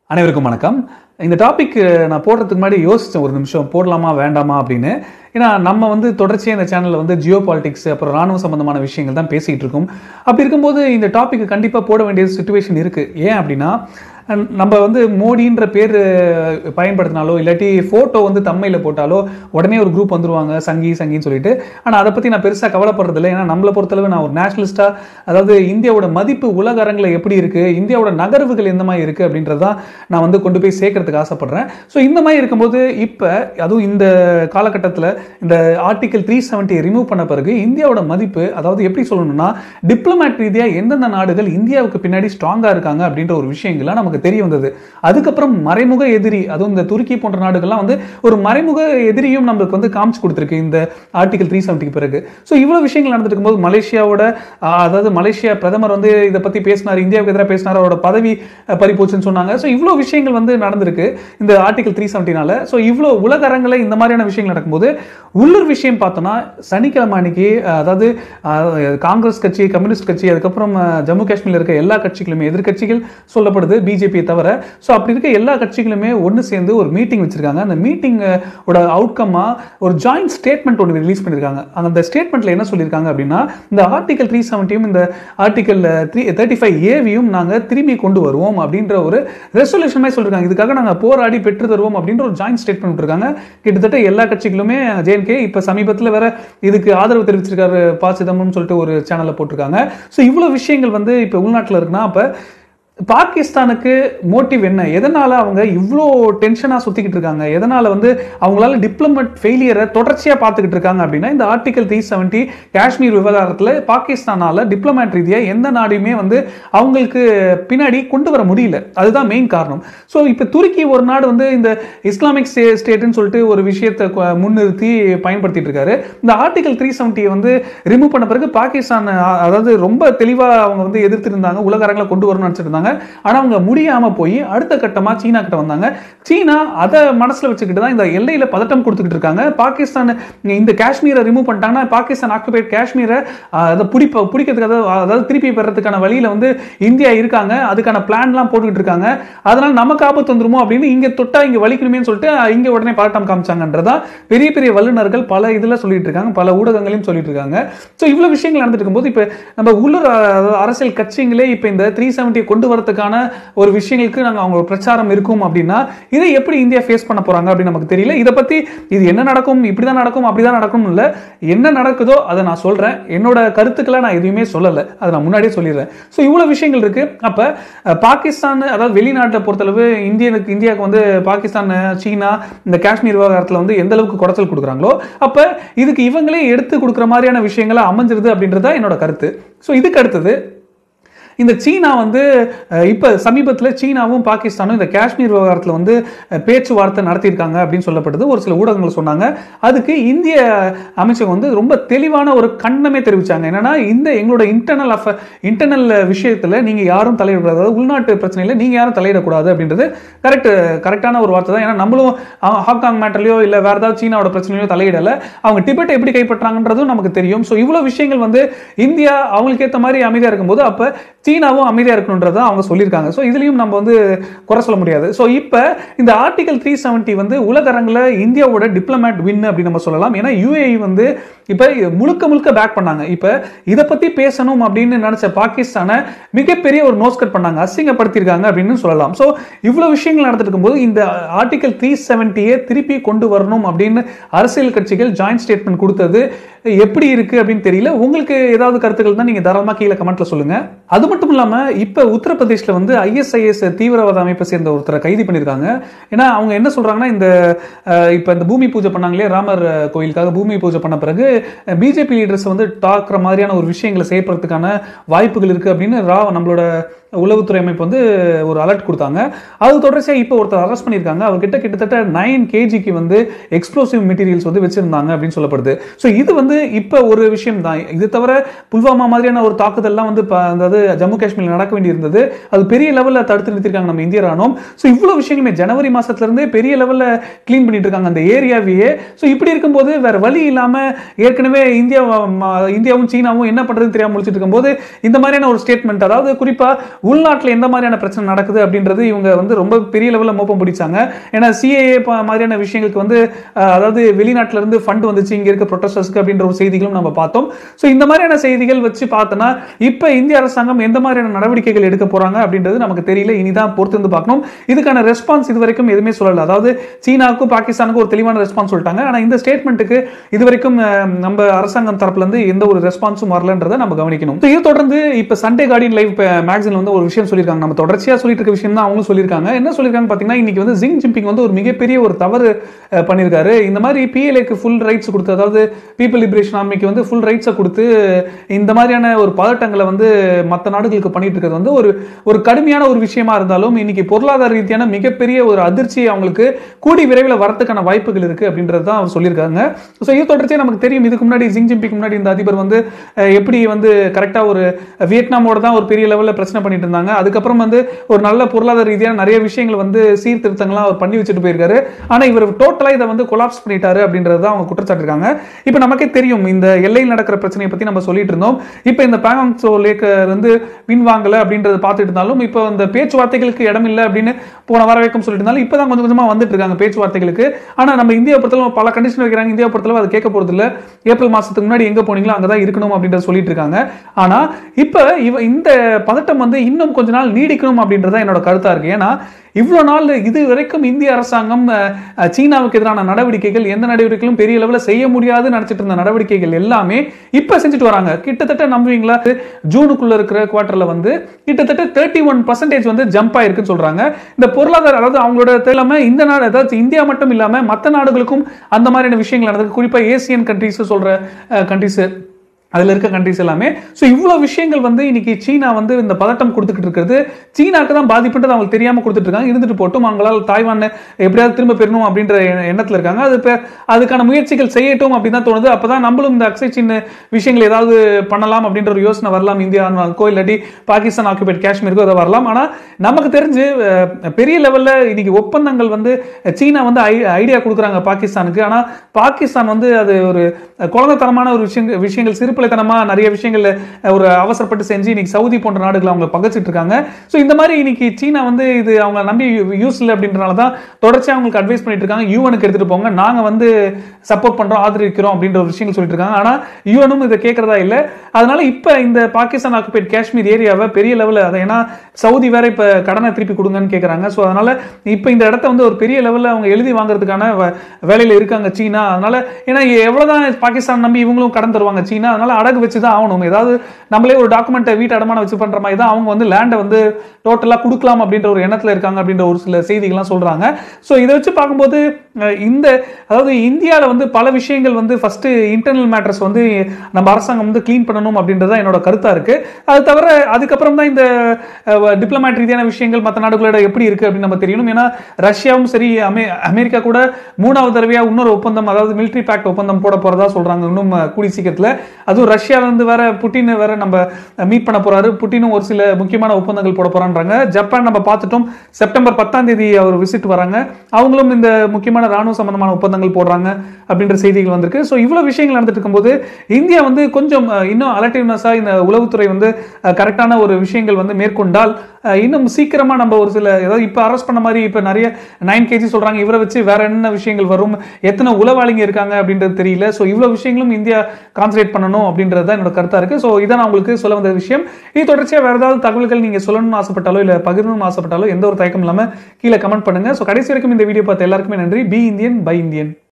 அனைவருக்கும் வணக்கம் இந்த டாபிக் நான் போடுறதுக்கு முன்னாடி யோசித்தேன் ஒரு நிமிஷம் போடலாமா வேண்டாமா அப்படின்னு ஏன்னா நம்ம வந்து தொடர்ச்சியாக இந்த சேனலில் வந்து ஜியோ பாலிடிக்ஸ் அப்புறம் ராணுவ சம்பந்தமான விஷயங்கள் தான் பேசிகிட்டு இருக்கோம் அப்படி இருக்கும்போது இந்த டாபிக் கண்டிப்பாக போட வேண்டிய சுச்சுவேஷன் இருக்குது ஏன் அப்படின்னா அஹ் நம்ம வந்து மோடின்ற பேர் பயன்படுத்தினாலோ இல்லாட்டி ஃபோட்டோ வந்து தம்மையில் போட்டாலோ உடனே ஒரு குரூப் வந்துருவாங்க சங்கி சங்கின்னு சொல்லிட்டு ஆனால் அதை பற்றி நான் பெருசாக கவலைப்படுறதில்ல ஏன்னா நம்மளை பொறுத்தளவு நான் ஒரு நேஷனலிஸ்டாக அதாவது இந்தியாவோட மதிப்பு உலக அரங்கில் எப்படி இருக்குது இந்தியாவோட நகர்வுகள் எந்த மாதிரி இருக்குது அப்படின்றதான் நான் வந்து கொண்டு போய் சேர்க்கறதுக்கு ஆசைப்படுறேன் ஸோ இந்த மாதிரி இருக்கும்போது இப்போ அதுவும் இந்த காலகட்டத்தில் இந்த ஆர்டிகல் த்ரீ செவன்ட்டி ரிமூவ் பண்ண பிறகு இந்தியாவோட மதிப்பு அதாவது எப்படி சொல்லணும்னா டிப்ளமேட் ரீதியாக எந்தெந்த நாடுகள் இந்தியாவுக்கு பின்னாடி ஸ்ட்ராங்காக இருக்காங்க அப்படின்ற ஒரு விஷயங்கள்லாம் நமக்கு தெரிய வந்தது அதுக்கப்புறம் மறைமுக எதிரி அதுவும் இந்த துருக்கி போன்ற நாடுகள்லாம் வந்து ஒரு மறைமுக எதிரியும் நம்மளுக்கு வந்து காமிச்சு கொடுத்துருக்கு இந்த ஆர்டிகல் த்ரீ செவன்ட்டிக்கு பிறகு ஸோ இவ்வளோ விஷயங்கள் நடந்துட்டு இருக்கும்போது மலேசியாவோட ஆஹ், அதாவது மலேசியா பிரதமர் வந்து இதை பற்றி பேசினார் இந்தியாவுக்கு எதிராக பேசினார் அவரோட பதவி அஹ், பறிபோச்சுன்னு சொன்னாங்க ஸோ இவ்வளோ விஷயங்கள் வந்து நடந்திருக்கு இந்த ஆர்டிகல் த்ரீ செவன்ட்டினால ஸோ இவ்வளோ உலக அரங்கில் இந்த மாதிரியான விஷயங்கள் நடக்கும்போது உள்ளூர் விஷயம் பார்த்தோன்னா சனிக்கிழமை அன்னைக்கு அஹ், அதாவது அஹ், காங்கிரஸ் கட்சி கம்யூனிஸ்ட் கட்சி அதுக்கப்புறம் அஹ், ஜம்மு காஷ்மீரில் இருக்க எல்லா கட்சிகளுமே எதிர்க்கட்சிகள் சொல்லப்படுது பிஜேபியை தவிர ஸோ அப்படி இருக்க எல்லா கட்சிகளுமே ஒன்று சேர்ந்து ஒரு மீட்டிங் வச்சிருக்காங்க அந்த மீட்டிங் ஓட அவுட்கம்மா ஒரு ஜாயிண்ட் ஸ்டேட்மெண்ட் ஒன்று ரிலீஸ் பண்ணியிருக்காங்க அந்த ஸ்டேட்மெண்ட்ல என்ன சொல்லியிருக்காங்க அப்படின்னா இந்த ஆர்டிகல் த்ரீ செவன்ட்டியும் இந்த ஆர்டிகல் த்ரீ தேர்ட்டி ஃபைவ் ஏவியும் நாங்கள் திரும்பி கொண்டு வருவோம் அப்படின்ற ஒரு ரெசல்யூஷன் மாதிரி சொல்லியிருக்காங்க இதுக்காக நாங்கள் போராடி பெற்று தருவோம் அப்படின்ற ஒரு ஜாயிண்ட் ஸ்டேட்மெண்ட் விட்டுருக்காங்க கிட்டத்தட்ட எல்லா கட்சிகளுமே ஜேஎன்கே இப்போ சமீபத்தில் வேற இதுக்கு ஆதரவு தெரிவிச்சிருக்காரு ப சிதம்பரம் சொல்லிட்டு ஒரு சேனலில் போட்டிருக்காங்க ஸோ இவ்வளோ விஷயங்கள் வந்து இப்போ உள்நாட்டில் இருக்குன்னா அப்போ பாகிஸ்தானுக்கு மோட்டிவ் என்ன எதனால அவங்க இவ்வளோ டென்ஷனாக சுற்றிக்கிட்டு இருக்காங்க எதனால வந்து அவங்களால டிப்ளமேட் ஃபெயிலியரை தொடர்ச்சியாக பார்த்துக்கிட்டு இருக்காங்க அப்படின்னா இந்த ஆர்டிகல் த்ரீ செவன்ட்டி காஷ்மீர் விவகாரத்தில் பாகிஸ்தானால டிப்ளமேட் ரீதியாக எந்த நாடையுமே வந்து அவங்களுக்கு பின்னாடி கொண்டு வர முடியல அதுதான் மெயின் காரணம் ஸோ இப்போ துருக்கி ஒரு நாடு வந்து இந்த இஸ்லாமிக் ஸ்டே ஸ்டேட்னு சொல்லிட்டு ஒரு விஷயத்தை கொ- முன்னிறுத்தி பயன்படுத்திட்டு இருக்காரு இந்த ஆர்டிகல் த்ரீ செவன்ட்டியை வந்து ரிமூவ் பண்ண பிறகு பாகிஸ்தான் அ- அதாவது ரொம்ப தெளிவாக அவங்க வந்து எதிர்த்து இருந்தாங்க உலக அரங்கில் கொண்டு வரணும்னு நினச்சிட்டு இருந்தாங்க ஆனால் அவங்க முடியாம போய் அடுத்த கட்டமா சீனா கிட்ட வந்தாங்க சீனா அதை மனசுல வச்சுக்கிட்டு தான் இந்த எல்லையில பதட்டம் கொடுத்துக்கிட்டு இருக்காங்க பாகிஸ்தான் இந்த காஷ்மீரை ரிமூவ் பண்ணிட்டாங்கன்னா பாகிஸ்தான் ஆக்குபைட் காஷ்மீரை அஹ், அதை பிடிப்ப பிடிக்கிறதுக்கு அதாவது அதாவது திருப்பி பெறதுக்கான வழியில வந்து இந்தியா இருக்காங்க அதுக்கான பிளான்லாம் போட்டுக்கிட்டு இருக்காங்க அதனால நமக்கு ஆபத்து வந்துருமோ அப்படின்னு இங்க தொட்டா இங்க வலிக்கணுமேன்னு சொல்லிட்டு அஹ், இங்க உடனே பதட்டம் காமிச்சாங்கன்றதா பெரிய பெரிய வல்லுநர்கள் பல இதுல சொல்லிட்டு இருக்காங்க பல ஊடகங்களையும் சொல்லிட்டு இருக்காங்க ஸோ இவ்வளவு விஷயங்கள் நடந்துட்டு இருக்கும்போது இப்போ நம்ம உள்ளூர் அஹ், அரசியல் கட்சிங்களே இப்போ இந்த த்ரீ செவன்ட்டியை கொண்டு வரதுக்கான ஒரு விஷயங்களுக்கு நாங்கள் அவங்க பிரச்சாரம் இருக்கும் அப்படின்னா இதை எப்படி இந்தியா ஃபேஸ் பண்ண போறாங்க அப்படின்னு நமக்கு தெரியல இதை பத்தி இது என்ன நடக்கும் இப்படி தான் நடக்கும் அப்படி தான் நடக்கும் இல்லை என்ன நடக்குதோ அதை நான் சொல்றேன் என்னோட கருத்துக்களை நான் எதுவுமே சொல்லலை அதை நான் முன்னாடியே சொல்லிடுறேன் ஸோ இவ்வளோ விஷயங்கள் இருக்கு அப்போ பாகிஸ்தான் அதாவது வெளிநாட்டை பொறுத்தளவு இந்தியனுக்கு இந்தியாவுக்கு வந்து பாகிஸ்தான் சீனா இந்த காஷ்மீர் விவகாரத்தில் வந்து எந்த அளவுக்கு குடைச்சல் கொடுக்குறாங்களோ அப்போ இதுக்கு இவங்களே எடுத்து கொடுக்குற மாதிரியான விஷயங்களை அமைஞ்சிருது அப்படின்றது தான் என்னோட கருத்து ஸோ இதுக்கு அடுத்தது இந்த சீனா வந்து அஹ், இப்ப சமீபத்தில் சீனாவும் பாகிஸ்தானும் இந்த காஷ்மீர் விவகாரத்தில் வந்து அஹ், பேச்சுவார்த்தை நடத்தியிருக்காங்க அப்படின்னு சொல்லப்பட்டது ஒரு சில ஊடகங்கள் சொன்னாங்க அதுக்கு இந்திய அமைச்சகம் வந்து ரொம்ப தெளிவான ஒரு கண்ணமே தெரிவிச்சாங்க என்னன்னா இந்த எங்களோட இன்டர்னல் அஃப இன்டர்னல் விஷயத்துல நீங்க யாரும் தலையிடக்கூடாது அதாவது உள்நாட்டு பிரச்சனையில நீங்க யாரும் தலையிடக்கூடாது அப்படின்றது கரெக்ட் கரெக்டான ஒரு வார்த்தை தான் ஏன்னா நம்மளும் அஹ், ஹாங்காங் மேட்டர்லயோ இல்ல வேற ஏதாவது சீனாவோட பிரச்சனையோ தலையிடல அவங்க டிபெட்டை எப்படி கைப்பற்றாங்கன்றதும் நமக்கு தெரியும் ஸோ இவ்வளவு விஷயங்கள் வந்து இந்தியா அவங்களுக்கு ஏற்ற மாதிரி அமைதியா இருக்கும்போது அப்ப சீனாவும் அமைதியா இருக்கணுன்றதை அவங்க சொல்லியிருக்காங்க ஸோ இதுலயும் நம்ம வந்து குறை சொல்ல முடியாது ஸோ இப்போ இந்த ஆர்டிகல் த்ரீ செவன்ட்டி வந்து உலக அரங்கில் இந்தியாவோட டிப்ளமேட் வின் அப்படின்னு நம்ம சொல்லலாம் ஏன்னா யூஏஇ வந்து இப்போ முழுக்க முழுக்க பேக் பண்ணாங்க இப்போ இதை பத்தி பேசணும் அப்படின்னு நினைச்ச பாகிஸ்தானை மிகப்பெரிய ஒரு நோஸ் கட் பண்ணாங்க அசிங்கப்படுத்தியிருக்காங்க அப்படின்னு சொல்லலாம் ஸோ இவ்வளவு விஷயங்கள் நடந்துட்டு இருக்கும்போது இந்த ஆர்டிகல் த்ரீ செவன்ட்டியை திருப்பி கொண்டு வரணும் அப்படின்னு அரசியல் கட்சிகள் ஜாயிண்ட் ஸ்டேட்மெண்ட் கொடுத்தது எப்படி இருக்கு அப்படின்னு தெரியல உங்களுக்கு ஏதாவது கருத்துக்கள் தான் நீங்க தாராளமா கீழே கமெண்ட்ல சொல்லுங்க அது மட்டும் இல்லாம இப்ப உத்தரப்பிரதேஷ்ல வந்து ஐஎஸ்ஐஎஸ் தீவிரவாத அமைப்பை சேர்ந்த ஒருத்தரை கைது பண்ணிருக்காங்க ஏன்னா அவங்க என்ன சொல்றாங்கன்னா இந்த அஹ், இப்ப இந்த பூமி பூஜை பண்ணாங்களே ராமர் அஹ், கோயிலுக்காக பூமி பூஜை பண்ண பிறகு பிஜேபி லீடர்ஸ் வந்து தாக்குற மாதிரியான ஒரு விஷயங்களை செய்யப்படுறதுக்கான வாய்ப்புகள் இருக்கு அப்படின்னு ரா நம்மளோட உளவுத்துறை அமைப்பு வந்து ஒரு அலர்ட் கொடுத்தாங்க அது தொடர்ச்சியாக இப்போ ஒருத்தர் அரெஸ்ட் பண்ணியிருக்காங்க அவர்கிட்ட கிட்டத்தட்ட நைன் கேஜிக்கு வந்து எக்ஸ்ப்ளோசிவ் மெட்டீரியல்ஸ் வந்து வச்சிருந்தாங்க அப்படின்னு சொல்லப்படுது ஸோ இது வந்து இப்போ ஒரு விஷயம் தான் இது தவிர புல்வாமா மாதிரியான ஒரு தாக்குதல்லாம் வந்து ப- அதாவது ஜம்மு காஷ்மீரில் நடக்க வேண்டியிருந்தது அது பெரிய லெவலில் தடுத்து நிறுத்திருக்காங்க நம்ம இந்திய ராணுவம் ஸோ இவ்வளோ விஷயங்களுமே ஜனவரி மாசத்துல இருந்தே பெரிய லெவலில் க்ளீன் பண்ணிட்டு இருக்காங்க அந்த ஏரியாவையே ஸோ இப்படி இருக்கும்போது வேற வழி இல்லாமல் ஏற்கனவே இந்தியா ம- இந்தியாவும் சீனாவும் என்ன பண்றதுன்னு தெரியாம முடிச்சிட்டு இருக்கும்போது இந்த மாதிரியான ஒரு ஸ்டேட்மெண்ட் அதாவது குறிப்பா உள்நாட்டில் எந்த மாதிரியான பிரச்சனை நடக்குது அப்படின்றது இவங்க வந்து ரொம்ப பெரிய லெவலில் மோப்பம் பிடிச்சாங்க ஏன்னா சிஏஏ மாதிரியான விஷயங்களுக்கு வந்து அஹ், அதாவது வெளிநாட்டுல இருந்து ஃபண்ட் வந்துச்சு இங்க இருக்க ப்ரொட்டஸ்டர்ஸ்க்கு அப்படின்ற ஒரு செய்திகளும் நம்ம பார்த்தோம் ஸோ இந்த மாதிரியான செய்திகள் வச்சு பார்த்தோன்னா இப்போ இந்திய அரசாங்கம் எந்த மாதிரியான நடவடிக்கைகள் எடுக்க போறாங்க அப்படின்றது நமக்கு தெரியல இனிதான் பொறுத்து வந்து பார்க்கணும் இதுக்கான ரெஸ்பான்ஸ் இது வரைக்கும் எதுவுமே சொல்லல அதாவது சீனாவுக்கும் பாகிஸ்தானுக்கும் ஒரு தெளிவான ரெஸ்பான்ஸ் சொல்லிட்டாங்க ஆனா இந்த ஸ்டேட்மெண்ட்டுக்கு இது வரைக்கும் அஹ், நம்ம அரசாங்கம் தரப்புல இருந்து எந்த ஒரு ரெஸ்பான்ஸும் வரலன்றதை நம்ம கவனிக்கணும் So, இது தொடர்ந்து இப்ப சண்டே கார்டியன் லைவ் மேக்சின்ல வந்து ஒரு விஷயம் சொல்லியிருக்காங்க நம்ம தொடர்ச்சியா சொல்லிட்டு இருக்க விஷயம் தான் அவங்களும் சொல்லியிருக்காங்க என்ன சொல்லியிருக்காங்க பாத்தீங்கன்னா இன்னைக்கு வந்து ஜிங் ஜிம்பிங் வந்து ஒரு மிகப்பெரிய ஒரு தவறு அஹ், பண்ணியிருக்காரு இந்த மாதிரி பிஎல்ஏக்கு ஃபுல் ரைட்ஸ் கொடுத்து அதாவது பீப்பிள் லிபரேஷன் ஆர்மிக்கு வந்து ஃபுல் ரைட்ஸை கொடுத்து இந்த மாதிரியான ஒரு பதட்டங்களை வந்து மற்ற நாடுகளுக்கு பண்ணிட்டு இருக்கிறது வந்து ஒரு ஒரு கடுமையான ஒரு விஷயமா இருந்தாலும் இன்னைக்கு பொருளாதார ரீதியான மிகப்பெரிய ஒரு அதிர்ச்சி அவங்களுக்கு கூடி விரைவில் வரத்துக்கான வாய்ப்புகள் இருக்கு அப்படின்றது தான் அவர் சொல்லியிருக்காங்க ஸோ இது தொடர்ச்சியாக நமக்கு தெரியும் இதுக்கு முன்னாடி ஜிங் ஜிம்பிக்கு முன்னாடி இந்த அதிபர் வந்து அஹ், எப்படி வந்து கரெக்டாக ஒரு வியட்நாமோட தான் ஒரு பெரிய லெவலில் பிரச்சனை பண்ணிட்டு இருந்தாங்க அதுக்கப்புறம் வந்து ஒரு நல்ல பொருளாதார ரீதியான நிறைய விஷயங்கள் வந்து சீர்திருத்தங்கள்லாம் அவர் பண்ணி வச்சுட்டு போயிருக்காரு ஆனால் இவர் டோட்டலாக இதை வந்து கொலாப்ஸ் பண்ணிட்டாரு அப்படின்றது தான் அவங்க குற்றச்சாட்டிருக்காங்க இப்போ நமக்கே தெரியும் இந்த எல்லையில் நடக்கிற பிரச்சனையை பற்றி நம்ம சொல்லிட்டு இருந்தோம் இப்போ இந்த பேங்காங் சோ லேக் வந்து வின் வாங்கல அப்படின்றத பார்த்துட்டு இருந்தாலும் இப்போ இந்த பேச்சுவார்த்தைகளுக்கு இடம் இல்லை அப்படின்னு போன வார வரைக்கும் சொல்லிட்டு இருந்தாலும் இப்போ தான் கொஞ்சம் கொஞ்சமாக வந்துட்டு இருக்காங்க பேச்சுவார்த்தைகளுக்கு ஆனால் நம்ம இந்தியா பொறுத்தளவு பல கண்டிஷன் வைக்கிறாங்க இந்தியா பொறுத்தளவு அது கேட்க போறது இல்ல ஏப்ரல் மாசத்துக்கு முன்னாடி எங்க போனீங்களோ அங்கே தான் இருக்கணும் அப்படின்றத சொல்லிட்டு இருக்காங்க ஆனா இப்போ இவ இந்த பதட்டம் வந்து இன்னும் கொஞ்ச நாள் நீடிக்கணும் அப்படின்றத என்னோட கருத்தா இருக்கு ஏன்னா இவ்வளோ நாள் இது வரைக்கும் இந்திய அரசாங்கம் அஹ், அஹ், சீனாவுக்கு எதிரான நடவடிக்கைகள் எந்த நடவடிக்கைகளும் பெரிய லெவலில் செய்ய முடியாதுன்னு நினைச்சிட்டு இருந்த நடவடிக்கைகள் எல்லாமே இப்போ செஞ்சுட்டு வராங்க கிட்டத்தட்ட நம்புவீங்களா ஜூனுக்குள்ள இருக்கிற குவார்டர்ல வந்து கிட்டத்தட்ட தேர்ட்டி ஒன் பர்சன்டேஜ் வந்து ஜம்ப் ஆயிருக்குன்னு சொல்றாங்க இந்த பொருளாதார அதாவது அவங்களோட இல்லாம இந்த நாடு அதாவது இந்தியா மட்டும் இல்லாம மற்ற நாடுகளுக்கும் அந்த மாதிரியான விஷயங்கள் நடந்தது குறிப்பா ஏசியன் கண்ட்ரிஸ் சொல்ற கண்ட்ரிஸ் அதில் இருக்க கண்ட்ரிஸ் எல்லாமே ஸோ இவ்வளோ விஷயங்கள் வந்து இன்னைக்கு சீனா வந்து இந்த பதட்டம் கொடுத்துக்கிட்டு இருக்கிறது சீனாக்கு தான் பாதிப்புன்றது அவங்களுக்கு தெரியாமல் கொடுத்துட்டு இருக்காங்க இருந்துட்டு போட்டும் அவங்களால் தாய்வான் எப்படியாவது திரும்ப பெறணும் அப்படின்ற எண்ண- எண்ணத்துல இருக்காங்க அது இப்போ அதுக்கான முயற்சிகள் செய்யட்டும் அப்படின்னு தான் தோணுது அப்போ தான் நம்மளும் இந்த அக்ஸை சின்ன விஷயங்கள் ஏதாவது பண்ணலாம் அப்படின்ற ஒரு யோசனை வரலாம் இந்தியாவுக்கோ இல்லாட்டி பாகிஸ்தான் ஆக்குபைட் காஷ்மீருக்கோ அதை வரலாம் ஆனால் நமக்கு தெரிஞ்சு அஹ், பெரிய லெவலில் இன்னைக்கு ஒப்பந்தங்கள் வந்து சீனா வந்து ஐடியா கொடுக்குறாங்க பாகிஸ்தானுக்கு ஆனால் பாகிஸ்தான் வந்து அது ஒரு குழந்தைத்தனமான ஒரு விஷயங்கள் விஷயங்கள் சிறுபிள்ளைத்தனமா நிறைய விஷயங்கள் அஹ், ஒரு அவசரப்பட்டு செஞ்சு இன்னைக்கு சவுதி போன்ற நாடுகளை அவங்க பகச்சிட்டு இருக்காங்க ஸோ இந்த மாதிரி இன்னைக்கு சீனா வந்து இது அவங்க நம்பி யூஸ் இல்லை அப்படின்றனால தான் தொடர்ச்சியாக அவங்களுக்கு அட்வைஸ் பண்ணிட்டு இருக்காங்க யூஎனுக்கு எடுத்துட்டு போங்க நாங்க வந்து சப்போர்ட் பண்றோம் ஆதரிக்கிறோம் அப்படின்ற ஒரு விஷயங்கள் சொல்லிட்டு இருக்காங்க ஆனா யூஎனும் இதை கேட்கறதா இல்லை அதனால இப்ப இந்த பாகிஸ்தான் ஆக்குபைட் காஷ்மீர் ஏரியாவை பெரிய லெவலில் அதை ஏன்னா சவுதி வேற இப்ப கடனை திருப்பி கொடுங்கன்னு கேட்கறாங்க ஸோ அதனால இப்ப இந்த இடத்த வந்து ஒரு பெரிய லெவலில் அவங்க எழுதி வாங்குறதுக்கான வ- வேலையில இருக்காங்க சீனா அதனால ஏன்னா எவ்வளவுதான் பாகிஸ்தான் நம்பி இவங்களும் கடன் தருவாங்க சீனா அதனால அடகு வச்சு தான் ஆகணும் ஏதாவது நம்மளே ஒரு டாக்குமெண்ட்டை வீட்டு அடமான வச்சு பண்ற மாதிரி தான் அவங்க வந்து லேண்டை வந்து டோட்டலாக கொடுக்கலாம் அப்படின்ற ஒரு எண்ணத்துல இருக்காங்க அப்படின்ற ஒரு சில செய்திகள்லாம் சொல்றாங்க ஸோ இதை வச்சு பார்க்கும்போது அஹ், இந்த அதாவது இந்தியாவில் வந்து பல விஷயங்கள் வந்து ஃபர்ஸ்ட் இன்டர்னல் மேட்டர்ஸ் வந்து நம்ம அரசாங்கம் வந்து க்ளீன் பண்ணணும் அப்படின்றது தான் என்னோட கருத்தா இருக்கு அது தவிர அதுக்கப்புறம் தான் இந்த டிப்ளமேட் ரீதியான விஷயங்கள் மற்ற நாடுகளோட எப்படி இருக்கு அப்படின்னு நம்ம தெரியணும் ஏன்னா ரஷ்யாவும் சரி அமெ அமெரிக்கா கூட மூணாவது தடவையா இன்னொரு ஒப்பந்தம் அதாவது மிலிட்ரி பேக்ட் ஒப்பந்தம் போட போறதா சொல்றாங்க இன்னும் அஹ், கூடிய சீக்கிரத்துல அதுவும் ரஷ்யால இருந்து வேற புட்டின் வேற நம்ம மீட் பண்ண போறாரு புட்டினும் ஒரு சில முக்கியமான ஒப்பந்தங்கள் போட போறான்றாங்க ஜப்பான் நம்ம பார்த்துட்டோம் செப்டம்பர் பத்தாம் தேதி அவர் விசிட் வராங்க அவங்களும் இந்த முக்கியமான ராணுவ சம்பந்தமான ஒப்பந்தங்கள் போடுறாங்க அப்படின்ற செய்திகள் வந்திருக்கு ஸோ இவ்வளவு விஷயங்கள் நடந்துட்டு இருக்கும்போது இந்தியா வந்து கொஞ்சம் அஹ், இன்னும் அலர்டிவ்னஸா இந்த உளவுத்துறை வந்து கரெக்டான ஒரு விஷயங்கள் வந்து மேற்கொண்டால் அஹ், இன்னும் சீக்கிரமா நம்ம ஒரு சில ஏதாவது இப்போ அரெஸ்ட் பண்ண மாதிரி இப்போ நிறைய நைன் கேஜி சொல்றாங்க இவரை வச்சு வேற என்ன விஷயங்கள் வரும் எத்தனை உளவாளிங்க இருக்காங்க அப்படின்றது தெரியல ஸோ இவ்வளவு விஷயங்களும் இந்தியா கான்சன்ட்ரேட் பண்ணணும் அப்படின்றது தான் என்னோட கருத்தா இருக்கு ஸோ இதான் நான் உங்களுக்கு சொல்ல வந்த விஷயம் இது தொடர்ச்சியா வேற ஏதாவது தகவல்கள் நீங்க சொல்லணும்னு ஆசைப்பட்டாலோ இல்ல பகிரணும்னு ஆசைப்பட்டாலோ எந்த ஒரு தயக்கம் இல்லாம கீழே கமெண்ட் பண்ணுங்க ஸோ கடைசி வரைக்கும் இந்த வீடியோ பார்த்த எல்லாருக்குமே நன்றி பி இந்தியன் பை இந்தியன்